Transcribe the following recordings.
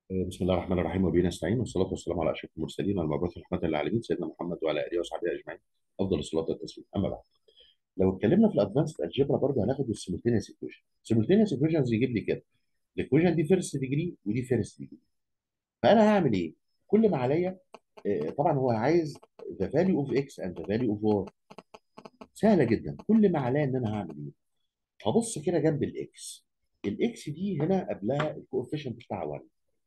بسم الله الرحمن الرحيم وبه نستعين والصلاه والسلام على اشرف المرسلين المبعوث رحمه للعالمين سيدنا محمد وعلى اله وصحبه اجمعين افضل الصلاه والتسليم اما بعد لو اتكلمنا في الادفانسد الجبرا برضه هناخد السيمultaneous ايكويشن السيمultaneous ايكويشنز يجيب لي كده الايكويشن دي فيرست ديجري ودي فيرست ديجري فانا هعمل ايه؟ كل ما عليا آه، طبعا هو عايز ذا فاليو اوف اكس اند ذا فاليو اوف واي سهله جدا كل ما عليا ان انا هعمل ايه؟ هبص كده جنب الاكس الاكس دي هنا قبلها الكوفيشنت بتاع 1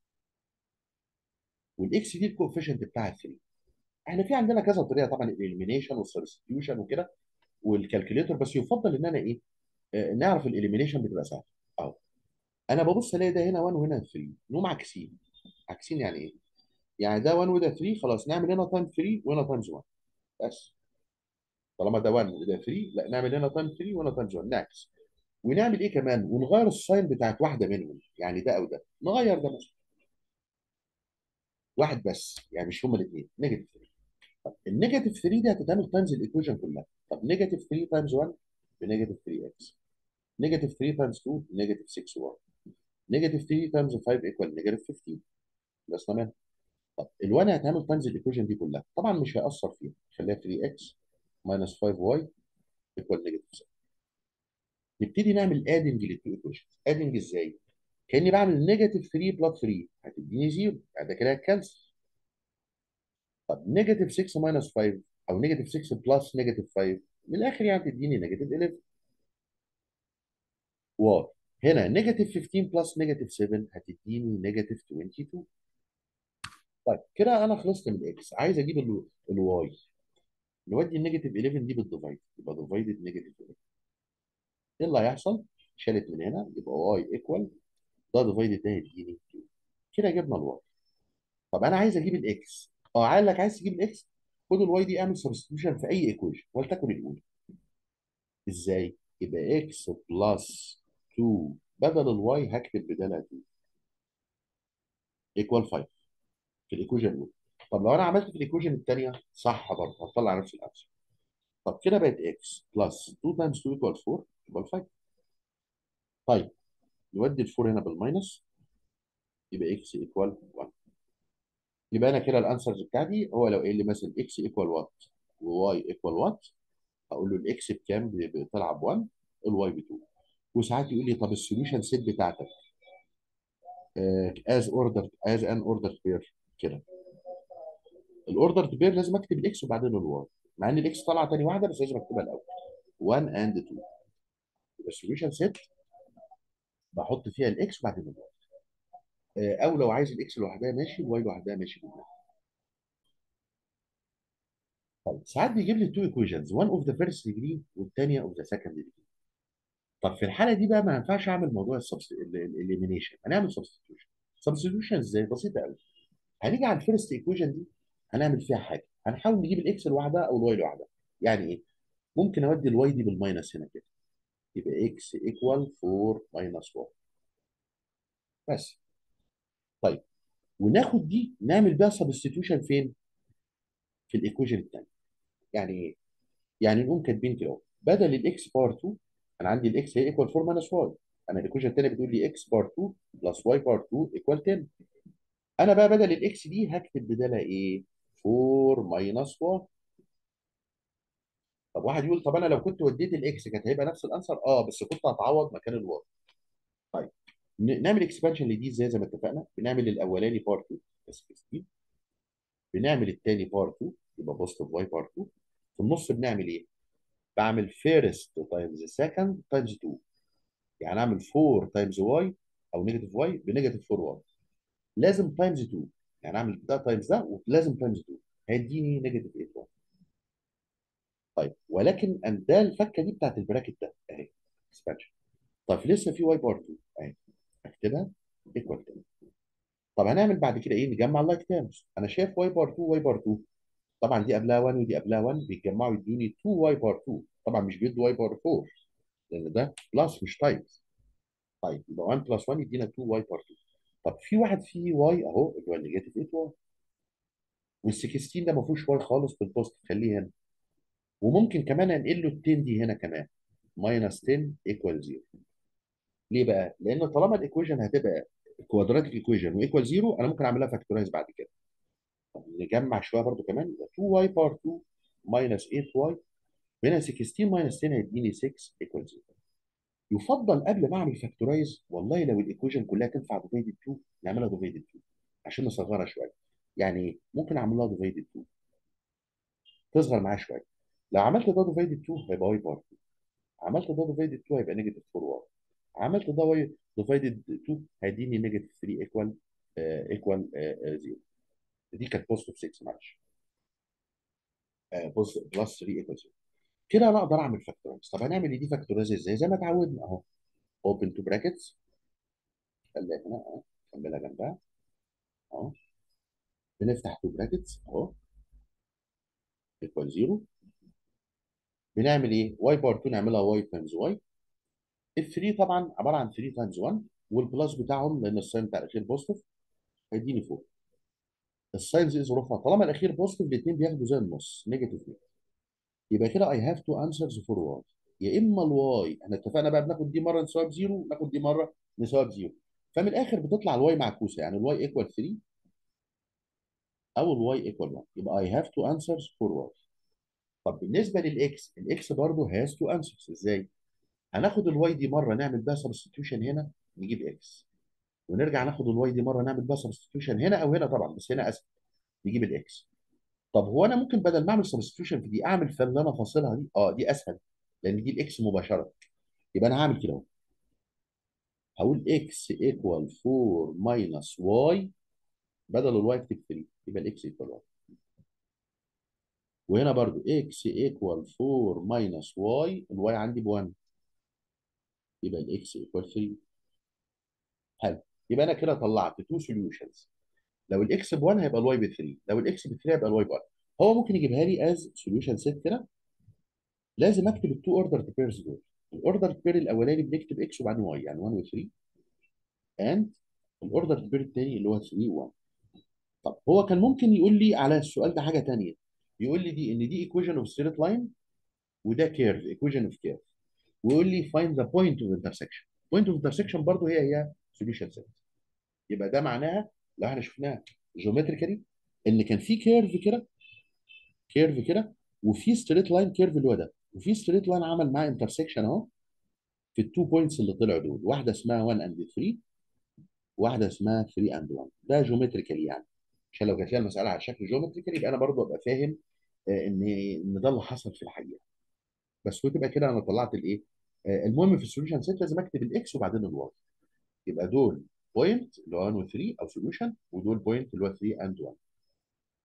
والاكس دي الكوفيشنت بتاع 3 احنا في عندنا كذا طريقه طبعا الاليمينيشن والسبستيوشن وكده والكالكوليتر بس يفضل ان انا ايه آه، نعرف الاليمينيشن بتبقى سهله اهو انا ببص الاقي ده هنا 1 وهنا 3 نقوم عاكسين عاكسين يعني ايه؟ يعني ده 1 وده 3 خلاص نعمل هنا تايم 3 وهنا تايمز 1 بس طالما ده 1 وده 3 لا نعمل هنا تايم 3 وهنا تايمز 1 نعكس ونعمل ايه كمان ونغير الساين بتاعت واحده منهم يعني ده او ده نغير ده مثلا واحد بس يعني مش هما الاثنين نيجاتيف 3 النيجاتيف 3 دي هتتعمل تايمز الايكويشن كلها طب نيجاتيف 3 تايمز 1 بنيجاتيف 3 اكس نيجاتيف 3 تايمز 2 نيجاتيف 6 واي نيجاتيف 3 تايمز 5 ايكوال نيجاتيف 15 بس تمام طب ال1 هتعمل تايمز الايكويشن دي كلها طبعا مش هيأثر فيها خليها 3 اكس ماينس 5 واي ايكوال نيجاتيف 7 نبتدي نعمل ادنج للتو ايكويشنز ادنج ازاي؟ كاني بعمل نيجاتيف 3 بلس 3 هتديني 0 بعد كده هتكنسل طب نيجاتيف 6 ماينس 5 او نيجاتيف 6 بلس نيجاتيف 5 من الاخر يعني تديني نيجاتيف 11 واي هنا نيجاتيف 15 بلس نيجاتيف 7 هتديني نيجاتيف 22 طيب كده انا خلصت من الاكس عايز اجيب الواي نودي النيجاتيف 11 دي بالديفايد يبقى ديفايدد نيجاتيف 11 ايه اللي هيحصل؟ شالت من هنا يبقى واي ايكوال ده ديفايدد ده هيديني 2 كده جبنا الواي طب انا عايز اجيب الاكس اه قال لك عايز تجيب الاكس خد الواي دي اعمل سبستيوشن في اي ايكويشن ولتكن الاولى ازاي؟ يبقى اكس بلس 2 بدل الواي هكتب بدالها 2 ايكوال 5 في الايكويشن الاولى طب لو انا عملت في الايكويشن الثانيه صح برضه هتطلع نفس الانسر طب كده بقت اكس بلس 2 تايمز 2 ايكوال 4 يبقى 5 طيب نودي ال 4 هنا بالماينس يبقى اكس ايكوال 1 يبقى انا كده الانسرز بتاعتي هو لو قال لي مثلا اكس ايكوال وات وواي ايكوال وات هقول له الاكس بكام ب- بطلع ب 1 الواي ب 2 وساعات يقول لي طب السوليوشن سيت بتاعتك از اوردر از ان اوردر بير كده الاوردر بير لازم اكتب الاكس وبعدين الواي مع ان الاكس طالعه تاني واحده بس لازم اكتبها الاول 1 اند 2 يبقى السوليوشن سيت بحط فيها الاكس وبعدين الواي آه، او لو عايز الاكس لوحدها ماشي الواي لوحدها ماشي بالله طيب ساعات بيجيب لي تو ايكويشنز one اوف ذا فيرست ديجري والثانيه اوف ذا سكند ديجري طب في الحاله دي بقى ما ينفعش اعمل موضوع الاليمينيشن هنعمل سبستيوشن سبستيوشن ازاي بسيطه قوي هنيجي على الفيرست ايكويشن دي هنعمل فيها حاجه هنحاول نجيب الاكس لوحدها او الواي لوحدها يعني ايه ممكن اودي الواي دي بالماينس هنا كده يبقى اكس ايكوال 4 ماينس 1 بس طيب وناخد دي نعمل بيها سبستيوشن فين في الايكويشن الثانيه يعني ايه يعني نقوم كاتبين كده اهو بدل الاكس بار 2 انا عندي الاكس هي ايكوال 4 ماينس واي انا الايكويشن الثانيه بتقول لي اكس بار 2 بلس واي بار 2 ايكوال 10 انا بقى بدل الاكس دي هكتب بدالها ايه 4 ماينس واي طب واحد يقول طب انا لو كنت وديت الاكس كانت هيبقى نفس الانسر اه بس كنت هتعوض مكان الواي طيب ن- نعمل اكسبانشن لدي ازاي زي ما اتفقنا بنعمل الاولاني بار 2 بس 15 بنعمل الثاني بار 2 يبقى بوزيتيف واي بار 2 في النص بنعمل ايه بعمل فيرست تايمز سكند تايمز 2 يعني اعمل 4 تايمز واي او نيجاتيف واي بنيجاتيف 4 واي لازم تايمز 2 يعني اعمل ده تايمز ده ولازم تايمز 2 هيديني نيجاتيف 8 واي طيب ولكن أن ده الفكه دي بتاعت البراكت ده اهي اكسبانشن طيب لسه في واي بار 2 اهي اكتبها ايكوال 10 طب هنعمل بعد كده ايه نجمع اللايك تيرمز انا شايف واي بار 2 واي بار 2 طبعا دي قبلها 1 ودي قبلها 1 بيتجمعوا يدوني 2 واي بار 2 طبعا مش بيدوا واي بار 4 لان ده بلس مش تايمز طيب يبقى 1 بلس 1 يدينا 2 واي بار 2 طب في واحد فيه واي اهو اللي هو النيجاتيف 8 واي وال 16 ده ما فيهوش واي خالص بالبوست خليه هنا وممكن كمان انقل له ال 10 دي هنا كمان ماينس 10 ايكوال 0 ليه بقى؟ لان طالما الايكويشن هتبقى كوادراتيك ايكويشن وايكوال زيرو انا ممكن اعملها فاكتورايز بعد كده نجمع شويه برضو كمان 2 واي باور 2 ماينس 8 واي هنا 16 ماينس 10 هيديني 6 ايكوال 0 يفضل قبل ما اعمل فاكتورايز والله لو الايكويشن كلها تنفع ديفايدد 2 نعملها ديفايدد 2 عشان نصغرها شويه يعني ممكن اعملها ديفايدد 2 تصغر معايا شويه لو عملت ده ديفايدد 2 هيبقى واي باور 2 عملت ده ديفايدد 2 هيبقى نيجاتيف 4 واي عملت ده واي ديفايدد 2 هيديني نيجاتيف 3 ايكوال ايكوال 0 دي كانت بوزيتيف 6 معلش بلس 3 ايكوال 0 كده انا اقدر اعمل فاكتورايز طب هنعمل ايه دي فاكتورايز ازاي زي ما اتعودنا اهو اوبن تو براكتس خليها هنا اهو كملها جنبها اهو بنفتح تو براكتس اهو ايكوال 0 بنعمل ايه واي باور 2 نعملها واي تايمز واي ال 3 طبعا عباره عن 3 تايمز 1 والبلس بتاعهم لان الساين بتاع الاخير بوزيتيف هيديني 4 الساينز ايه ظروفها طالما الاخير بوزيتيف الاثنين بياخدوا زي النص نيجاتيف يبقى كده اي هاف تو انسرز فور واي يا اما الواي احنا اتفقنا بقى بناخد دي مره نساوي بزيرو ناخد دي مره نساوي بزيرو فمن الاخر بتطلع الواي معكوسه يعني الواي ايكوال 3 او الواي ايكوال 1 يبقى اي هاف تو انسرز فور واي طب بالنسبه للاكس الاكس برضه هاز تو انسرز ازاي؟ هناخد الواي دي مره نعمل بها سبستيتيوشن هنا نجيب اكس ونرجع ناخد الواي دي مره نعمل بها سبستيتيوشن هنا او هنا طبعا بس هنا اسهل نجيب الاكس طب هو انا ممكن بدل ما اعمل سبستيوشن في دي اعمل في اللي انا فاصلها دي اه دي اسهل لان دي الاكس مباشره يبقى انا هعمل كده اهو هقول اكس ايكوال 4 ماينس واي بدل الواي اكتب 3 يبقى الاكس ايكوال 1 وهنا برضو اكس ايكوال 4 ماينس واي الواي عندي ب 1 يبقى الاكس ايكوال 3 حلو يبقى انا كده طلعت تو سوليوشنز لو الاكس ب 1 هيبقى الواي ب 3 لو الاكس ب 3 هيبقى الواي ب 1 هو ممكن يجيبها لي از سوليوشن سيت كده لازم اكتب التو اوردر بيرز دول الاوردر بير الاولاني بنكتب اكس وبعدين واي يعني 1 و 3 اند الاوردر بير الثاني اللي هو 3 و 1 طب هو كان ممكن يقول لي على السؤال ده حاجه ثانيه يقول لي دي ان دي ايكويشن اوف ستريت لاين وده كيرف ايكويشن اوف كيرف ويقول لي فايند ذا بوينت اوف انترسكشن بوينت اوف انترسكشن برضه هي هي سوليوشن سيت يبقى ده معناها لو احنا شفناها جيومتريكالي ان كان في كيرف كده كيرف كده وفي ستريت لاين كيرف اللي هو ده وفي ستريت لاين عمل معاه انترسكشن اهو في التو بوينتس اللي طلعوا دول واحده اسمها 1 اند 3 واحده اسمها 3 اند 1 ده جيومتريكالي يعني عشان لو جات لي المساله على شكل جيومتريكالي يبقى انا برضه ابقى فاهم آه، ان ان ده اللي حصل في الحقيقه بس وتبقى كده انا طلعت الايه آه، المهم في السوليوشن سيت لازم اكتب الاكس وبعدين الواي يبقى دول بوينت اللي هو 1 و 3 او سوليوشن ودول بوينت اللي هو 3 اند 1